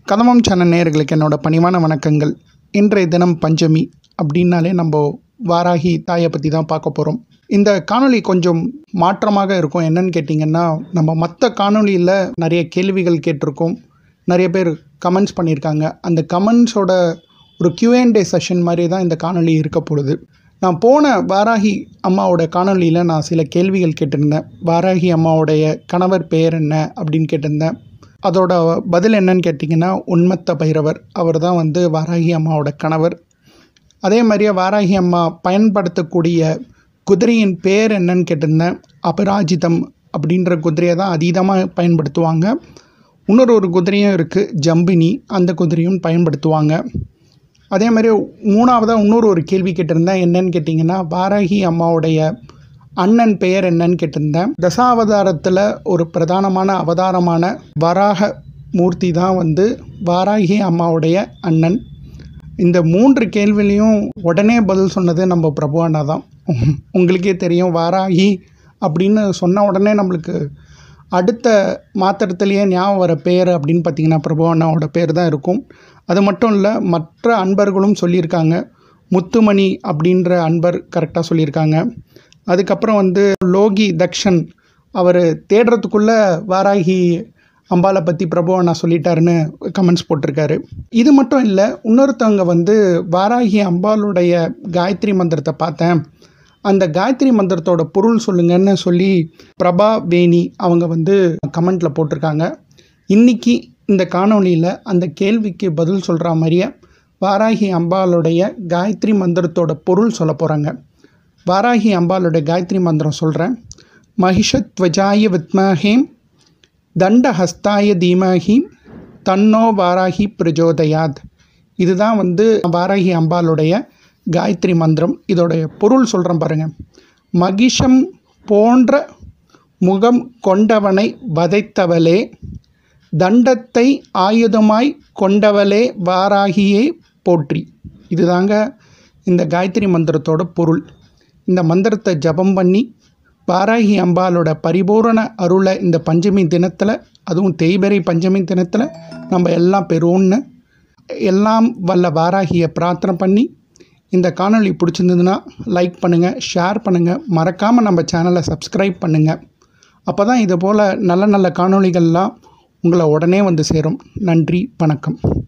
கதமம் channel நேயர்களுக்கு என்னோட பணிவான வணக்கங்கள் இன்றைய தினம் பஞ்சமி அப்படின்னாலே நம்ம வாராகி தாயை பற்றி தான் பார்க்க போகிறோம் இந்த காணொளி கொஞ்சம் மாற்றமாக இருக்கும் என்னன்னு கேட்டிங்கன்னா நம்ம மற்ற காணொளியில் நிறைய கேள்விகள் கேட்டிருக்கோம் நிறைய பேர் கமெண்ட்ஸ் பண்ணியிருக்காங்க அந்த கமெண்ட்ஸோட ஒரு Q&A செஷன் மாதிரி தான் இந்த காணொளி இருக்க போகுது நான் போன வாராகி அம்மாவோட காணொளியில் நான் சில கேள்விகள் கேட்டிருந்தேன் வாராகி அம்மாவுடைய கணவர் பெயர் என்ன அப்படின்னு கேட்டிருந்தேன் அதோட பதில் என்னன்னு கேட்டிங்கன்னா உண்மத்த பைரவர் அவர் தான் வந்து வாராகி அம்மாவோட கணவர் அதே மாதிரியே வாராகி அம்மா பயன்படுத்தக்கூடிய குதிரையின் பேர் என்னன்னு கேட்டிருந்தேன் அபராஜிதம் அப்படின்ற குதிரையை தான் அதீதமாக பயன்படுத்துவாங்க இன்னொரு ஒரு குதிரையும் இருக்குது ஜம்பினி அந்த குதிரையும் பயன்படுத்துவாங்க அதே மாதிரி மூணாவதாக இன்னொரு ஒரு கேள்வி கேட்டிருந்தேன் என்னன்னு கேட்டிங்கன்னா வாராகி அம்மாவுடைய அண்ணன் பெயர் என்னன்னு கேட்டிருந்தேன் தசாவதாரத்தில் ஒரு பிரதானமான அவதாரமான வராக மூர்த்தி தான் வந்து வாராகி அம்மாவுடைய அண்ணன் இந்த மூன்று கேள்விலையும் உடனே பதில் சொன்னது நம்ம பிரபு அண்ணா தான் உங்களுக்கே தெரியும் வாராகி அப்படின்னு சொன்ன உடனே நம்மளுக்கு அடுத்த மாத்திரத்திலேயே ஞாபகம் வர பேர் அப்படின்னு பார்த்தீங்கன்னா பிரபு அண்ணாவோட பேர் தான் இருக்கும் அது மட்டும் இல்லை மற்ற அன்பர்களும் சொல்லியிருக்காங்க முத்துமணி அப்படின்ற அன்பர் கரெக்டாக சொல்லியிருக்காங்க அதுக்கப்புறம் வந்து லோகி தக்ஷன் அவர் தேடுறதுக்குள்ளே வாராகி அம்பாலை பற்றி பிரபு அண்ணா சொல்லிட்டாருன்னு கமெண்ட்ஸ் போட்டிருக்காரு இது மட்டும் இல்லை இன்னொருத்தவங்க வந்து வாராகி அம்பாளுடைய காயத்ரி மந்திரத்தை பார்த்தேன் அந்த காயத்ரி மந்திரத்தோட பொருள் சொல்லுங்கன்னு சொல்லி பிரபா வேணி அவங்க வந்து கமெண்ட்டில் போட்டிருக்காங்க இன்றைக்கி இந்த காணொளியில் அந்த கேள்விக்கு பதில் சொல்கிற மாதிரியே வாராகி அம்பாளுடைய காயத்ரி மந்திரத்தோட பொருள் சொல்ல போகிறாங்க வாராகி அம்பாளுடைய காயத்ரி மந்திரம் சொல்கிறேன் மகிஷத்வஜாய வித்மஹேம் தண்டஹஸ்தாய தீமஹி தன்னோ வாராகி பிரஜோதயாத் இதுதான் வந்து வாராகி அம்பாளுடைய காயத்ரி மந்திரம் இதோடைய பொருள் சொல்கிறேன் பாருங்கள் மகிஷம் போன்ற முகம் கொண்டவனை வதைத்தவளே தண்டத்தை ஆயுதமாய் கொண்டவளே வாராகியே போற்றி இதுதாங்க இந்த காயத்ரி மந்திரத்தோட பொருள் இந்த மந்திரத்தை ஜபம் பண்ணி வாராகி அம்பாலோட பரிபூரண அருளை இந்த பஞ்சமி தினத்தில் அதுவும் தேய்பிறை பஞ்சமி தினத்தில் நம்ம எல்லாம் பெறுவோம்னு எல்லாம் வல்ல வாராகியை பிரார்த்தனை பண்ணி இந்த காணொளி பிடிச்சிருந்ததுன்னா லைக் பண்ணுங்கள் ஷேர் பண்ணுங்கள் மறக்காமல் நம்ம சேனலை சப்ஸ்கிரைப் பண்ணுங்கள் அப்போ தான் இது போல் நல்ல நல்ல காணொளிகள்லாம் உங்களை உடனே வந்து சேரும் நன்றி வணக்கம்